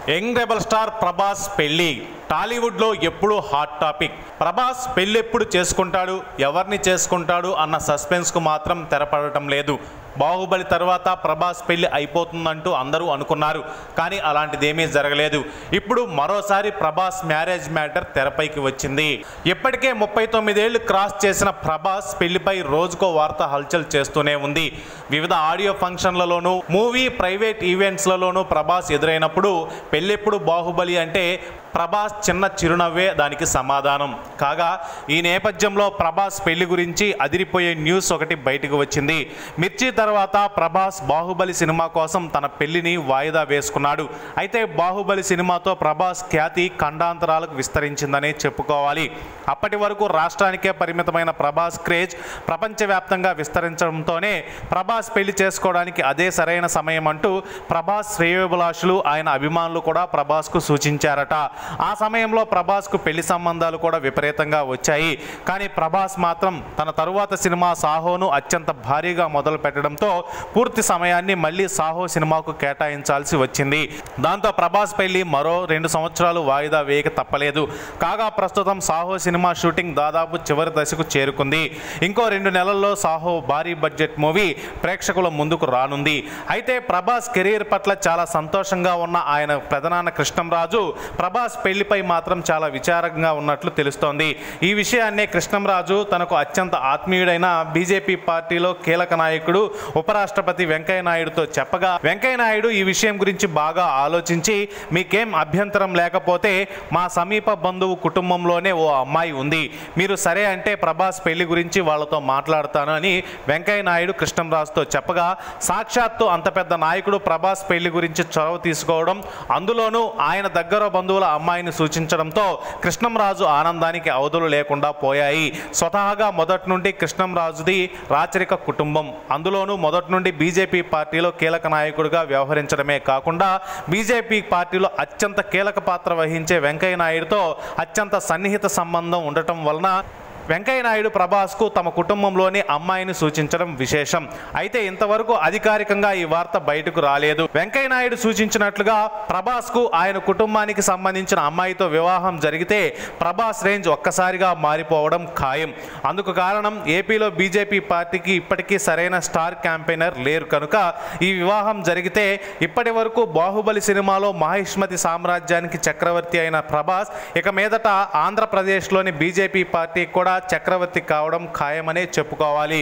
Young rebel star Prabhas పెళ్లి టాలీవుడ్లో ఎప్పుడూ హాట్ టాపిక్ ప్రభాస్ పెళ్లి ఎప్పుడు చేసుకుంటాడు ఎవరిని చేసుకుంటాడు అన్న సస్పెన్స్కు మాత్రం తెరపడటం లేదు బాహుబలి తర్వాత ప్రభాస్ పెళ్లి అయిపోతుందంటూ అందరూ అనుకున్నారు కానీ అలాంటిదేమీ జరగలేదు ఇప్పుడు మరోసారి ప్రభాస్ మ్యారేజ్ మ్యాటర్ తెరపైకి వచ్చింది ఇప్పటికే ముప్పై తొమ్మిదేళ్లు క్రాస్ చేసిన ప్రభాస్ పెళ్లిపై రోజుకో వార్త హల్చల్ చేస్తూనే ఉంది వివిధ ఆడియో ఫంక్షన్లలోనూ మూవీ ప్రైవేట్ ఈవెంట్స్లలోనూ ప్రభాస్ ఎదురైనప్పుడు పెళ్ళెప్పుడు బాహుబలి అంటే ప్రభాస్ చిన్న చిరునవ్వే దానికి సమాధానం కాగా ఈ నేపథ్యంలో ప్రభాస్ పెళ్లి గురించి అదిరిపోయే న్యూస్ ఒకటి బయటకు వచ్చింది మిర్చి తర్వాత ప్రభాస్ బాహుబలి సినిమా కోసం తన పెళ్లిని వాయిదా వేసుకున్నాడు అయితే బాహుబలి సినిమాతో ప్రభాస్ ఖ్యాతి ఖండాంతరాలకు విస్తరించిందనే చెప్పుకోవాలి అప్పటి వరకు రాష్ట్రానికే పరిమితమైన ప్రభాస్ క్రేజ్ ప్రపంచవ్యాప్తంగా విస్తరించడంతోనే ప్రభాస్ పెళ్లి చేసుకోవడానికి అదే సరైన సమయం అంటూ ప్రభాస్ శ్రేయోభిలాషులు ఆయన అభిమానులు కూడా ప్రభాస్కు సూచించారట ఆ సమయంలో ప్రభాస్కు పెళ్లి సంబంధాలు కూడా విపరీతంగా వచ్చాయి కానీ ప్రభాస్ మాత్రం తన తరువాత సినిమా సాహోను అత్యంత భారీగా మొదలు పెట్టడంతో పూర్తి సమయాన్ని మళ్ళీ సాహో సినిమాకు కేటాయించాల్సి వచ్చింది దాంతో ప్రభాస్ పెళ్లి మరో రెండు సంవత్సరాలు వాయిదా వేయక తప్పలేదు కాగా ప్రస్తుతం సాహో సినిమా షూటింగ్ దాదాపు చివరి దశకు చేరుకుంది ఇంకో రెండు నెలల్లో సాహో భారీ బడ్జెట్ మూవీ ప్రేక్షకుల ముందుకు రానుంది అయితే ప్రభాస్ కెరీర్ పట్ల చాలా సంతోషంగా ఉన్న ఆయన ప్రధాన కృష్ణంరాజు ప్రభాస్ పెళ్లిపై మాత్రం చాలా విచారంగా ఉన్నట్లు తెలుస్తోంది ఈ విషయాన్నే కృష్ణంరాజు తనకు అత్యంత ఆత్మీయుడైన బీజేపీ పార్టీలో కీలక నాయకుడు ఉపరాష్ట్రపతి వెంకయ్య నాయుడుతో చెప్పగా వెంకయ్య నాయుడు ఈ విషయం గురించి బాగా ఆలోచించి మీకేం అభ్యంతరం లేకపోతే మా సమీప బంధువు కుటుంబంలోనే ఓ అమ్మాయి ఉంది మీరు సరే అంటే ప్రభాస్ పెళ్లి గురించి వాళ్ళతో మాట్లాడతాను అని వెంకయ్య నాయుడు కృష్ణంరాజుతో చెప్పగా సాక్షాత్తు అంత పెద్ద నాయకుడు ప్రభాస్ పెళ్లి గురించి చొరవ తీసుకోవడం అందులోనూ ఆయన దగ్గర బంధువుల అమ్మాయిని సూచించడంతో కృష్ణంరాజు ఆనందానికి అవధులు లేకుండా పోయాయి స్వతహాగా మొదటి నుండి కృష్ణంరాజుది రాచరిక కుటుంబం అందులోనూ మొదటి నుండి బీజేపీ పార్టీలో కీలక నాయకుడిగా వ్యవహరించడమే కాకుండా బీజేపీ పార్టీలో అత్యంత కీలక పాత్ర వహించే వెంకయ్య నాయుడుతో అత్యంత సన్నిహిత సంబంధం ఉండటం వలన వెంకయ్య నాయుడు ప్రభాస్కు తమ కుటుంబంలోని అమ్మాయిని సూచించడం విశేషం అయితే ఇంతవరకు అధికారికంగా ఈ వార్త బయటకు రాలేదు వెంకయ్య నాయుడు సూచించినట్లుగా ప్రభాస్కు ఆయన కుటుంబానికి సంబంధించిన అమ్మాయితో వివాహం జరిగితే ప్రభాస్ రేంజ్ ఒక్కసారిగా మారిపోవడం ఖాయం అందుకు కారణం ఏపీలో బీజేపీ పార్టీకి ఇప్పటికీ సరైన స్టార్ క్యాంపెయినర్ లేరు కనుక ఈ వివాహం జరిగితే ఇప్పటి వరకు బాహుబలి సినిమాలో మహిష్మతి సామ్రాజ్యానికి చక్రవర్తి అయిన ప్రభాస్ ఇక మీదట ఆంధ్రప్రదేశ్లోని బీజేపీ పార్టీ కూడా చక్రవర్తి కావడం ఖాయమనే చెప్పుకోవాలి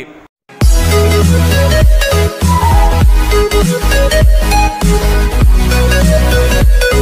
Thank you.